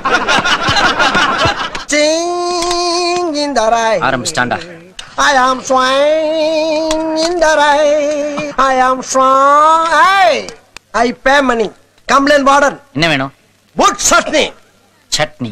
Sing in the rain. ஆரம்பிச்சிட்டாண்டா I am swine in the rain. I am strong. Hey, I pay money. Complain warden. என்ன வேணும் Good chutney. Chutney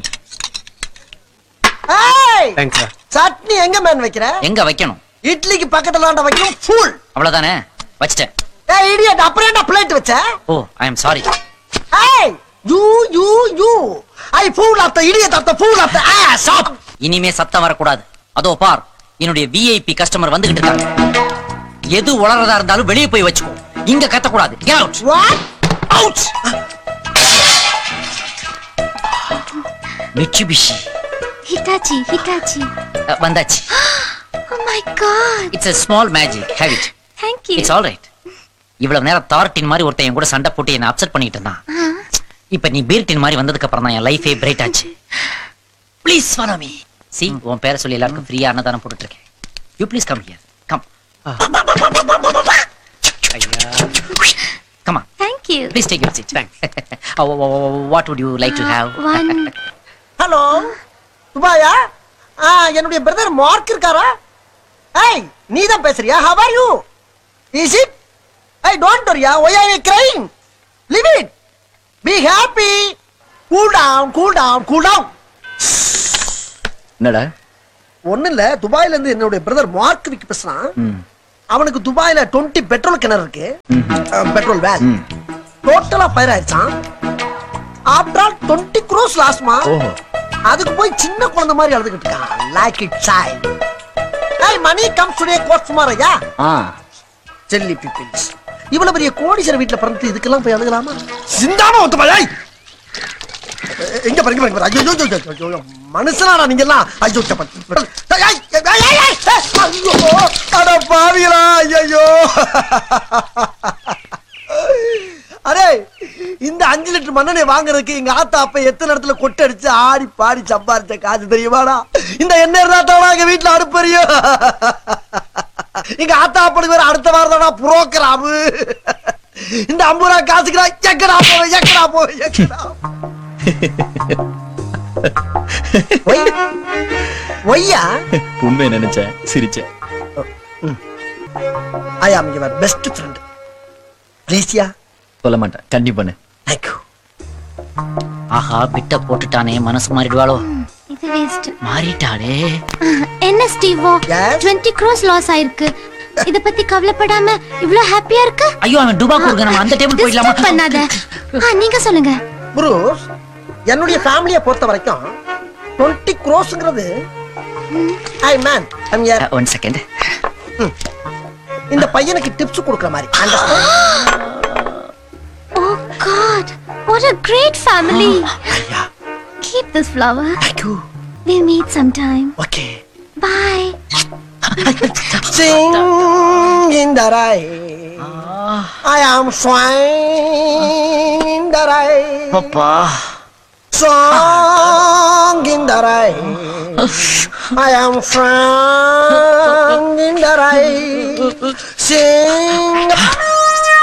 Hey, thanks sir chutney எங்க man வைக்கிற எங்க வைக்கணும் இட்லிக்கு பக்கத்துல ஆண்ட வைக்கணும் ஃபுல் அவ்வளவுதானே வச்சிட்டேன் ஏய் இடியட் அப்புறம் என்ன பிளேட் வச்ச oh I am sorry hey you you you I fool of the idiot of the fool of the ass of இனிமே சத்தம் வரக்கூடாது அதோ பார் என்னுடைய விஐபி கஸ்டமர் வந்துகிட்டு இருக்காங்க எது உளறதா இருந்தாலும் வெளியே போய் வச்சுக்கோ இங்க கத்தக்கூடாது Get out. What out Mitsubishi. Hitachi, Hitachi. Ah, வந்தாச்சு Oh my god. It's a small magic have it Thank you. It's all right இவ்வளவு நேரம் தார்டின் மாதிரி ஒருத்தன் என் கூட சண்டை போட்டு என்ன அப்செட் பண்ணிட்டு இருந்தான் Huh? இப்ப நீ பீர்டின் மாதிரி வந்ததுக்கு அப்புறம் தான் என் லைஃபே பிரைட் ஆச்சு ப்ளீஸ் ஃபாலோ மீ சி உன் பேரை சொல்லி எல்லாருக்கும் ஃப்ரீயா அன்னதானம் போட்டுட்டு இருக்கேன் you please come here come come on Thank you. Please take your seat what would you like to have One. Hello துபாயா ஆ என்னுடைய பிரதர் மார்க் இருக்காரா ஏய் நீ தான் பேசுறியா how are you is it I don't worry why are you crying leave it be happy cool down cool down cool down என்னடா ஒண்ணு இல்ல துபாயில இருந்து என்னுடைய பிரதர் மார்க் விக்கு பேசுறான் ம் அவனுக்கு துபாயில 20 பெட்ரோல் கிணறு இருக்கு பெட்ரோல் வேல் ம். டோட்டலா ஃபயர் ஆயிடுச்சான் ஆஃப்டர் ஆல் டுவெண்ட்டி க்ரோஸ் லாஸ்மா ஓஹோ அதுக்கு போய் சின்ன குழந்தை மாதிரி அழுதுகிட்டு இருக்கான் லைக் இட் சாய் ஏய் மணி கம் டுடே கோட் சுமாரையா ஆ செல்லி பீப்பிள்ஸ் இவ்வளவு பெரிய கோடீஸ்வரர் வீட்டுல பிறந்து இதுக்கெல்லாம் போய் அழுகலாமா சிந்தாம ஒத்து பாய் எங்க பாருங்க பாருங்க பாரு. ஐயோ ஐயோ, ஐயோ, ஐயோ, ஐயோ மனுஷனாடா நீங்க எல்லாம் ஐயோ சப்ப- ஏய், ஏய், ஏய், ஏய், ஏய், ஏய், ஐயோ அட பாவிகளா ஐயோ அரே இந்த அஞ்சு லிட்டர் மண்ணெண்ணை வாங்குறதுக்கு எங்க ஆத்தா அப்ப எத்தனை இடத்துல கொட்டை அடிச்சு ஆடி பாடி சம்பாரிச்ச காசு தெரியுமாடா இந்த எண்ணெய் இருந்தா தானா எங்க வீட்டுல அடுப்பறியும் எங்க ஆத்தா அப்பனுக்கு வேற அடுத்த வாரம் தானா புரோக்கராமு இந்த ஐம்பது ரூபா காசுக்குடா எக்கடா போவேன் எக்கடா போவேன் எக்கடா ஒய் ஒய்யா உண்மை நினைச்சேன் சிரிச்சேன் ஐ ஆம் யுவர் பெஸ்ட் ஃப்ரெண்ட் ப்ளீஸ்யா சொல்ல மாட்டேன் கண்டிப்பா பண்ணு தேங்க்யூ ஆஹா பிட்ட போட்டுட்டானே மனசு மாறிடுவாளோ இது வேஸ்ட் மாறிட்டாளே என்ன ஸ்டீவோ Yes? 20 crores லாஸ் ஆயிருக்கு இத பத்தி கவலைப்படாம இவ்ளோ ஹாப்பியா இருக்கு ஐயோ அவன் டுபாக்கு இருக்க நம்ம அந்த டேபிள் போயிடலாமா Disturb பண்ணாத ஆ, நீங்க சொல்லுங்க புரூஸ் என்னுடைய ஃபேமிலியை பொறுத்த வரைக்கும் டுவெண்ட்டி க்ரோஸ்ங்கிறது ஐ மேன் ஐம் யார் ஒன் செகண்ட் இந்த பையனுக்கு டிப்ஸ் கொடுக்குற மாதிரி understand? Oh God what a great family ஐயா keep this flower thank you we'll meet sometime okay bye Sing in the rain. I am swine in the rain. அப்பா Song in the rain. I am strong in the rain. Sing.